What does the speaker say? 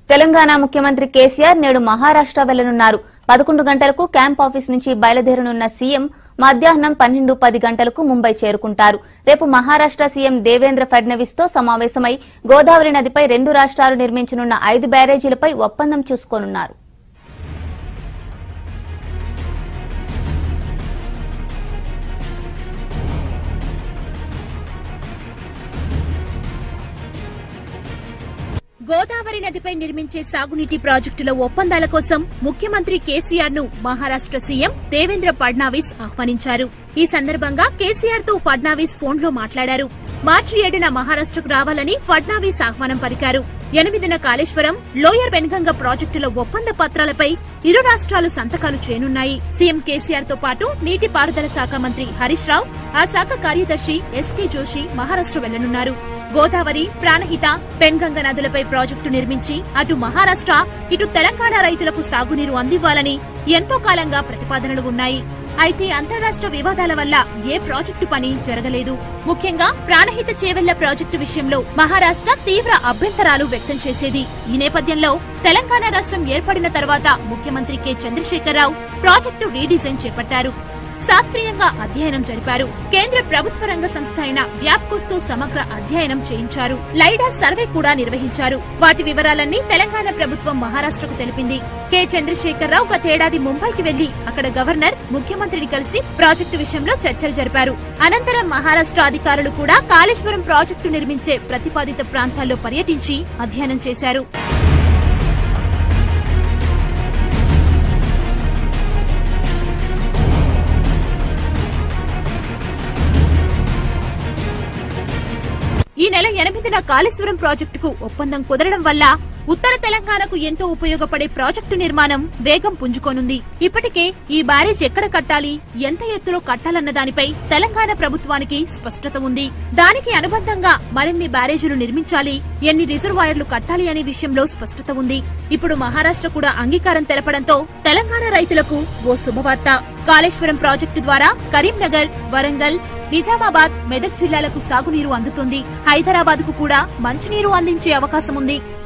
తెలంగాణ ముఖ్యమంత్రి కేసీఆర్ నేడు మహారాష్ట్ర వెళ్లనున్నారు పదకొండు గంటలకు క్యాంప్ ఆఫీస్ నుంచి బయలుదేరనున్న సీఎం మధ్యాహ్నం పన్నెండు పది గంటలకు ముంబై చేరుకుంటారు రేపు మహారాష్ట్ర సీఎం దేవేంద్ర ఫడ్నవీస్ తో సమావేశమై గోదావరి నదిపై రెండు రాష్ట్రాలు నిర్మించనున్న ఐదు బ్యారేజీలపై ఒప్పందం చూసుకోనున్నారు గోదావరి నదిపై నిర్మించే సాగునీటి ప్రాజెక్టుల ఒప్పందాల కోసం ముఖ్యమంత్రి కేసీఆర్ ను మహారాష్ట్ర సీఎం దేవేంద్ర ఫడ్నావిస్ ఆహ్వానించారు ఈ సందర్భంగా కేసీఆర్ తో ఫడ్నావిస్ ఫోన్లో మాట్లాడారు మార్చి ఏడున మహారాష్ట్రకు రావాలని ఫడ్నావిస్ ఆహ్వానం పలికారు ఎనిమిదిన కాళేశ్వరం లోయర్ బెన్గంగ ప్రాజెక్టుల ఒప్పంద పత్రాలపై ఇరు రాష్ట్రాలు సంతకాలు చేయనున్నాయి సీఎం కేసీఆర్ తో పాటు నీటిపారుదల శాఖ మంత్రి హరీష్ రావు ఆ శాఖ కార్యదర్శి ఎస్కే జోషి మహారాష్ట్ర వెళ్లనున్నారు గోదావరి ప్రాణహిత పెన్గంగ నదులపై ప్రాజెక్టు నిర్మించి అటు మహారాష్ట్ర ఇటు తెలంగాణ రైతులకు సాగునీరు అందివ్వాలని ఎంతో కాలంగా ప్రతిపాదనలు ఉన్నాయి అయితే అంతరాష్ట్ర వివాదాల వల్ల ఏ ప్రాజెక్టు పని జరగలేదు ముఖ్యంగా ప్రాణహిత చేవెళ్ల ప్రాజెక్టు విషయంలో మహారాష్ట్ర తీవ్ర అభ్యంతరాలు వ్యక్తం చేసేది ఈ నేపథ్యంలో తెలంగాణ రాష్ట్రం ఏర్పడిన తర్వాత ముఖ్యమంత్రి కె చంద్రశేఖరరావు ప్రాజెక్టు రీడిజైన్ చేపట్టారు శాస్త్రీయంగా అధ్యయనం జరిపారు కేంద్ర ప్రభుత్వ రంగ సంస్థ అయిన వ్యాప్కోస్తో సమగ్ర అధ్యయనం చేయించారు లైడా సర్వే కూడా నిర్వహించారు వాటి వివరాలన్నీ తెలంగాణ ప్రభుత్వం మహారాష్ట్రకు తెలిపింది కె చంద్రశేఖరరావు గతేడాది ముంబైకి వెళ్లి అక్కడ గవర్నర్ ముఖ్యమంత్రిని కలిసి ప్రాజెక్టు విషయంలో చర్చలు జరిపారు అనంతరం మహారాష్ట్ర అధికారులు కూడా కాళేశ్వరం ప్రాజెక్టు నిర్మించే ప్రతిపాదిత ప్రాంతాల్లో పర్యటించి అధ్యయనం చేశారు ఈ నెల ఎనిమిదిన కాళేశ్వరం ప్రాజెక్టుకు ఒప్పందం కుదరడం వల్ల ఉత్తర తెలంగాణకు ఎంతో ఉపయోగపడే ప్రాజెక్టు నిర్మాణం వేగం పుంజుకోనుంది ఇప్పటికే ఈ బ్యారేజ్ ఎక్కడ కట్టాలి ఎంత ఎత్తులో కట్టాలన్న దానిపై తెలంగాణ ప్రభుత్వానికి స్పష్టత ఉంది దానికి అనుబంధంగా మరిన్ని బ్యారేజీలు నిర్మించాలి ఎన్ని రిజర్వాయర్లు కట్టాలి అనే విషయంలో స్పష్టత ఉంది ఇప్పుడు మహారాష్ట్ర కూడా అంగీకారం తెలపడంతో తెలంగాణ రైతులకు ఓ శుభవార్త కాళేశ్వరం ప్రాజెక్టు ద్వారా కరీంనగర్ వరంగల్ నిజామాబాద్ మెదక్ జిల్లాలకు సాగునీరు అందుతుంది హైదరాబాద్ కు కూడా మంచినీరు అందించే అవకాశం ఉంది